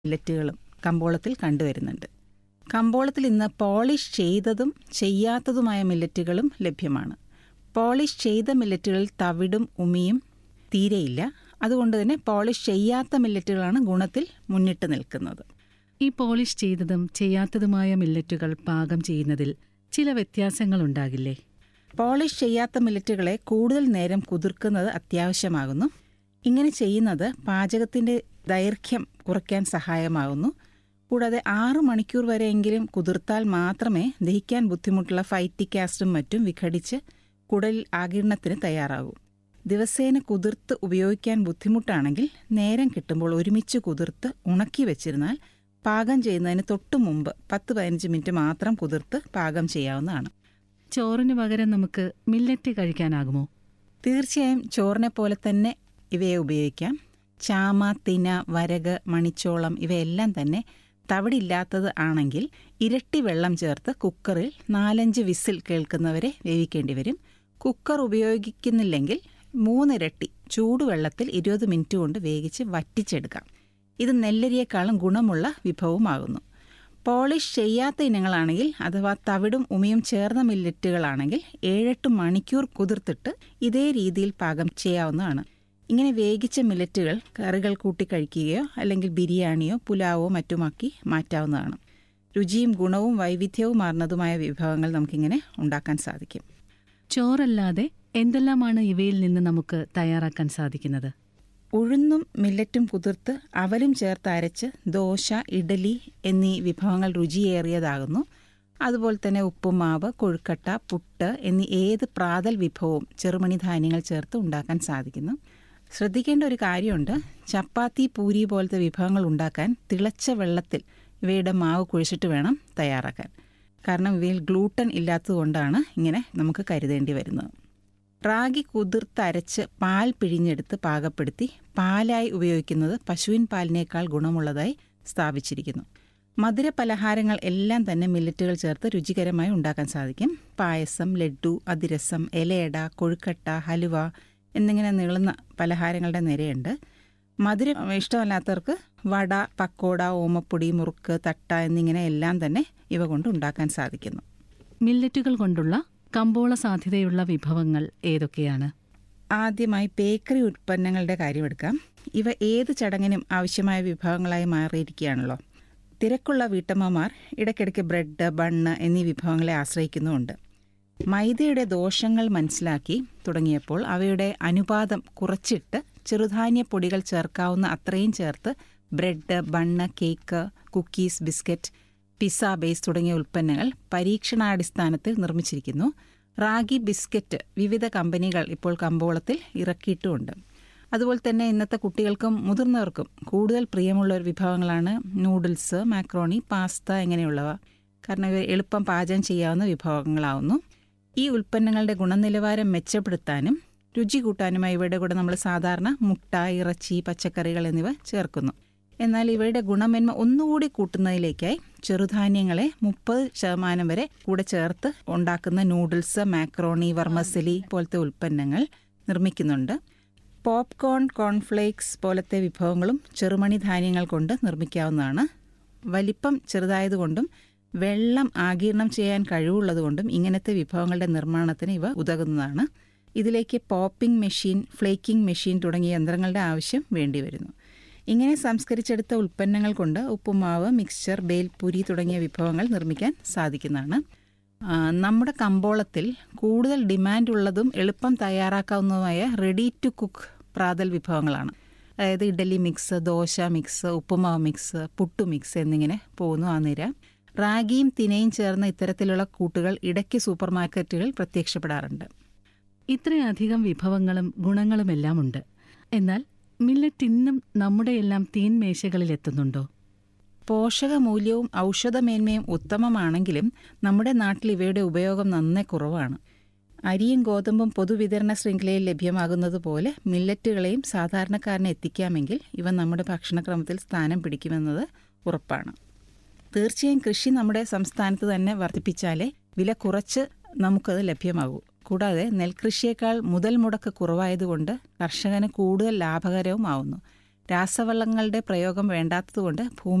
മില്ലറ്റുകളും കമ്പോളത്തിൽ കണ്ടുവരുന്നുണ്ട് കമ്പോളത്തിൽ ഇന്ന് പോളിഷ് ചെയ്തതും ചെയ്യാത്തതുമായ മില്ലറ്റുകളും ലഭ്യമാണ് പോളിഷ് ചെയ്ത മില്ലറ്റുകളിൽ തവിടും ഉമിയും തീരെയില്ല അതുകൊണ്ട് തന്നെ പോളിഷ് ചെയ്യാത്ത മില്ലറ്റുകളാണ് ഗുണത്തിൽ മുന്നിട്ട് നിൽക്കുന്നത് ഈ പോളിഷ് ചെയ്തതും ചെയ്യാത്തതുമായ മില്ലറ്റുകൾ പാകം ചെയ്യുന്നതിൽ ചില വ്യത്യാസങ്ങളുണ്ടാകില്ലേ പോളിഷ് ചെയ്യാത്ത മില്ലറ്റുകളെ കൂടുതൽ നേരം കുതിർക്കുന്നത് അത്യാവശ്യമാകുന്നു ഇങ്ങനെ ചെയ്യുന്നത് പാചകത്തിന്റെ ദൈർഘ്യം കുറയ്ക്കാൻ സഹായമാകുന്നു കൂടാതെ ആറ് മണിക്കൂർ വരെയെങ്കിലും കുതിർത്താൽ മാത്രമേ ദഹിക്കാൻ ബുദ്ധിമുട്ടുള്ള ഫൈറ്റിക് ആസിഡും മറ്റും വിഘടിച്ച് കുടലിൽ ആകിരണത്തിന് തയ്യാറാകൂ ദിവസേന കുതിർത്ത് ഉപയോഗിക്കാൻ ബുദ്ധിമുട്ടാണെങ്കിൽ നേരം കിട്ടുമ്പോൾ ഒരുമിച്ച് കുതിർത്ത് ഉണക്കി വെച്ചിരുന്നാൽ പാകം ചെയ്യുന്നതിന് തൊട്ടു മുമ്പ് പത്ത് പതിനഞ്ച് മിനിറ്റ് മാത്രം കുതിർത്ത് പാകം ചെയ്യാവുന്നതാണ് ചോറിന് പകരം നമുക്ക് മില്ലറ്റ് കഴിക്കാനാകുമോ തീർച്ചയായും ചോറിനെ പോലെ തന്നെ ഇവയെ ഉപയോഗിക്കാം ചാമ തിന വരക് മണിച്ചോളം ഇവയെല്ലാം തന്നെ തവിടില്ലാത്തത് ആണെങ്കിൽ ഇരട്ടി വെള്ളം ചേർത്ത് കുക്കറിൽ നാലഞ്ച് വിസിൽ കേൾക്കുന്നവരെ വേവിക്കേണ്ടി വരും കുക്കർ ഉപയോഗിക്കുന്നില്ലെങ്കിൽ മൂന്നിരട്ടി ചൂടുവെള്ളത്തിൽ ഇരുപത് മിനിറ്റ് കൊണ്ട് വേവിച്ച് വറ്റിച്ചെടുക്കാം ഇത് നെല്ലരിയേക്കാളും ഗുണമുള്ള വിഭവമാകുന്നു പോളിഷ് ചെയ്യാത്ത ഇനങ്ങളാണെങ്കിൽ അഥവാ തവിടും ഉമിയും ചേർന്ന മില്ലറ്റുകളാണെങ്കിൽ ഏഴെട്ട് മണിക്കൂർ കുതിർത്തിട്ട് ഇതേ രീതിയിൽ പാകം ചെയ്യാവുന്നതാണ് ഇങ്ങനെ വേവിച്ച മില്ലറ്റുകൾ കറികൾ കൂട്ടി കഴിക്കുകയോ അല്ലെങ്കിൽ ബിരിയാണിയോ പുലാവോ മറ്റുമാക്കി മാറ്റാവുന്നതാണ് രുചിയും ഗുണവും വൈവിധ്യവുമാർന്നതുമായ വിഭവങ്ങൾ നമുക്കിങ്ങനെ ഉണ്ടാക്കാൻ സാധിക്കും ചോറല്ലാതെ എന്തെല്ലാമാണ് ഇവയിൽ നിന്ന് നമുക്ക് തയ്യാറാക്കാൻ സാധിക്കുന്നത് ഉഴുന്നും മില്ലറ്റും കുതിർത്ത് അവലും ചേർത്ത് അരച്ച് ദോശ ഇഡലി എന്നീ വിഭവങ്ങൾ രുചിയേറിയതാകുന്നു അതുപോലെ തന്നെ ഉപ്പുമാവ് കൊഴുക്കട്ട പുട്ട് എന്നീ ഏത് പ്രാതൽ വിഭവവും ചെറുമണി ധാന്യങ്ങൾ ചേർത്ത് ഉണ്ടാക്കാൻ സാധിക്കുന്നു ശ്രദ്ധിക്കേണ്ട ഒരു കാര്യമുണ്ട് ചപ്പാത്തി പൂരി പോലത്തെ വിഭവങ്ങൾ ഉണ്ടാക്കാൻ തിളച്ച വെള്ളത്തിൽ ഇവയുടെ മാവ് കുഴിച്ചിട്ട് വേണം തയ്യാറാക്കാൻ കാരണം ഇവയിൽ ഗ്ലൂട്ടൻ ഇല്ലാത്തതുകൊണ്ടാണ് ഇങ്ങനെ നമുക്ക് കരുതേണ്ടി വരുന്നത് റാഗി കുതിർത്തരച്ച് പാൽ പിഴിഞ്ഞെടുത്ത് പാകപ്പെടുത്തി പാലായി ഉപയോഗിക്കുന്നത് പശുവിൻ പാലിനേക്കാൾ ഗുണമുള്ളതായി സ്ഥാപിച്ചിരിക്കുന്നു മധുര പലഹാരങ്ങൾ എല്ലാം തന്നെ മില്ലറ്റുകൾ ചേർത്ത് രുചികരമായി ഉണ്ടാക്കാൻ സാധിക്കും പായസം ലഡ്ഡു അതിരസം ഇലയട കൊഴുക്കട്ട ഹലുവ എന്നിങ്ങനെ നീളുന്ന പലഹാരങ്ങളുടെ നിരയുണ്ട് മധുരം ഇഷ്ടമല്ലാത്തവർക്ക് വട പക്കോട ഓമപ്പൊടി മുറുക്ക് തട്ട എന്നിങ്ങനെ എല്ലാം തന്നെ ഇവ കൊണ്ട് ഉണ്ടാക്കാൻ സാധിക്കുന്നു മില്ലറ്റുകൾ കൊണ്ടുള്ള കമ്പോള സാധ്യതയുള്ള വിഭവങ്ങൾ ഏതൊക്കെയാണ് ആദ്യമായി ബേക്കറി ഉൽപ്പന്നങ്ങളുടെ കാര്യമെടുക്കാം ഇവ ഏത് ചടങ്ങിനും ആവശ്യമായ വിഭവങ്ങളായി മാറിയിരിക്കുകയാണല്ലോ തിരക്കുള്ള വീട്ടമ്മമാർ ഇടയ്ക്കിടയ്ക്ക് ബ്രെഡ് ബണ്ണ് എന്നീ വിഭവങ്ങളെ ആശ്രയിക്കുന്നുമുണ്ട് മൈദയുടെ ദോഷങ്ങൾ മനസ്സിലാക്കി തുടങ്ങിയപ്പോൾ അവയുടെ അനുപാതം കുറച്ചിട്ട് ചെറുധാന്യ പൊടികൾ ചേർക്കാവുന്ന അത്രയും ചേർത്ത് bread bun cake cookies biscuit pizza base തുടങ്ങിയ ഉൽപ്പന്നങ്ങൾ പരീക്ഷണാടിസ്ഥാനത്തിൽ നിർമ്മിച്ചിരിക്കുന്നു റാഗി ബിസ്ക്കറ്റ് വിവിധ കമ്പനികൾ ഇപ്പോൾ കമ്പോളത്തിൽ ഇറക്കിയിട്ടുമുണ്ട് അതുപോലെ തന്നെ ഇന്നത്തെ കുട്ടികൾക്കും മുതിർന്നവർക്കും കൂടുതൽ പ്രിയമുള്ള ഒരു വിഭവങ്ങളാണ് നൂഡിൽസ് മാക്രോണി പാസ്ത ഇങ്ങനെയുള്ളവ കാരണം ഇവ എളുപ്പം പാചകം ചെയ്യാവുന്ന വിഭവങ്ങളാവുന്നു ഈ ഉൽപ്പന്നങ്ങളുടെ ഗുണനിലവാരം മെച്ചപ്പെടുത്താനും രുചി കൂട്ടാനുമായി ഇവയുടെ കൂടെ നമ്മൾ സാധാരണ മുട്ട ഇറച്ചി പച്ചക്കറികൾ എന്നിവ ചേർക്കുന്നു എന്നാൽ ഇവയുടെ ഗുണമേന്മ ഒന്നുകൂടി കൂട്ടുന്നതിലേക്കായി ചെറുധാന്യങ്ങളെ മുപ്പത് ശതമാനം വരെ കൂടെ ചേർത്ത് ഉണ്ടാക്കുന്ന നൂഡിൽസ് മാക്രോണി വർമസലി പോലത്തെ ഉൽപ്പന്നങ്ങൾ നിർമ്മിക്കുന്നുണ്ട് പോപ്കോൺ കോൺഫ്ലേക്സ് പോലത്തെ വിഭവങ്ങളും ചെറുമണി ധാന്യങ്ങൾ കൊണ്ട് നിർമ്മിക്കാവുന്നതാണ് വലിപ്പം ചെറുതായതുകൊണ്ടും വെള്ളം ആഗീരണം ചെയ്യാൻ കഴിവുള്ളതുകൊണ്ടും ഇങ്ങനത്തെ വിഭവങ്ങളുടെ നിർമ്മാണത്തിന് ഇവ ഉതകുന്നതാണ് ഇതിലേക്ക് പോപ്പിംഗ് മെഷീൻ ഫ്ലേക്കിംഗ് മെഷീൻ തുടങ്ങിയ യന്ത്രങ്ങളുടെ ആവശ്യം വേണ്ടിവരുന്നു ഇങ്ങനെ സംസ്കരിച്ചെടുത്ത ഉൽപ്പന്നങ്ങൾ കൊണ്ട് ഉപ്പുമാവ് മിക്സ്ചർ ബേൽപുരി തുടങ്ങിയ വിഭവങ്ങൾ നിർമ്മിക്കാൻ സാധിക്കുന്നതാണ് ആ, നമ്മുടെ കമ്പോളത്തിൽ കൂടുതൽ ഡിമാൻഡ് ഉള്ളതും എളുപ്പം തയ്യാറാക്കാവുന്നതുമായ റെഡി ടു കുക്ക് പ്രാതൽ വിഭവങ്ങളാണ് അതായത് idli mix dosa mix uppumavu mix puttu mix എന്നിങ്ങനെ പോകുന്നു ആ നിര റാഗിയും തിനയും ചേർന്ന ഇത്തരത്തിലുള്ള കൂട്ടുകൾ ഇടയ്ക്ക് സൂപ്പർ മാർക്കറ്റുകൾ പ്രത്യക്ഷപ്പെടാറുണ്ട് ഇത്രയധികം വിഭവങ്ങളും ഗുണങ്ങളുമെല്ലാം ഉണ്ട് എന്നാൽ മില്ലറ്റ് ഇന്നും നമ്മുടെയെല്ലാം തീൻമേശകളിൽ എത്തുന്നുണ്ടോ പോഷകമൂല്യവും ഔഷധമേന്മയും ഉത്തമമാണെങ്കിലും നമ്മുടെ നാട്ടിൽ ഇവയുടെ ഉപയോഗം നന്നേ കുറവാണ് അരിയും ഗോതമ്പും പൊതുവിതരണ ശൃംഖലയിൽ ലഭ്യമാകുന്നത് പോലെ മില്ലറ്റുകളെയും സാധാരണക്കാരന് എത്തിക്കാമെങ്കിൽ ഇവ നമ്മുടെ ഭക്ഷണക്രമത്തിൽ സ്ഥാനം പിടിക്കുമെന്നത് ഉറപ്പാണ് തീർച്ചയായും കൃഷി നമ്മുടെ സംസ്ഥാനത്ത് തന്നെ വർദ്ധിപ്പിച്ചാലേ വില കുറച്ച് നമുക്കത് ലഭ്യമാകൂ കൂടാതെ നെൽകൃഷിയേക്കാൾ മുതൽ മുടക്ക് കുറവായതുകൊണ്ട് കർഷകന് കൂടുതൽ ലാഭകരവുമാവുന്നു രാസവളങ്ങളുടെ പ്രയോഗം വേണ്ടാത്തതുകൊണ്ട് ഭൂമി